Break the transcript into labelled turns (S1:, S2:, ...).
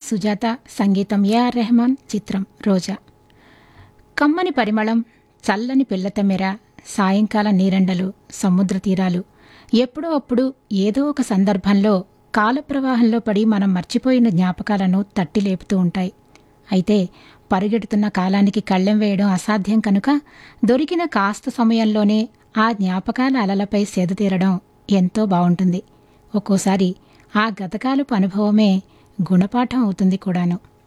S1: సుజాత సంగీతం ఏఆర్ రెహమాన్ చిత్రం రోజా కమ్మని పరిమళం చల్లని పిల్లతమెర సాయంకాల నీరెండలు సముద్ర తీరాలు ఎప్పుడో అప్పుడు ఏదో ఒక సందర్భంలో కాలప్రవాహంలో పడి మనం మర్చిపోయిన జ్ఞాపకాలను తట్టి లేపుతూ ఉంటాయి అయితే పరుగెడుతున్న కాలానికి కళ్ళెం వేయడం అసాధ్యం కనుక దొరికిన కాస్త సమయంలోనే ఆ జ్ఞాపకాల అలలపై సేద తీరడం ఎంతో బావుంటుంది ఒక్కోసారి ఆ గతకాలపు అనుభవమే గుణపాఠం అవుతుంది కూడాను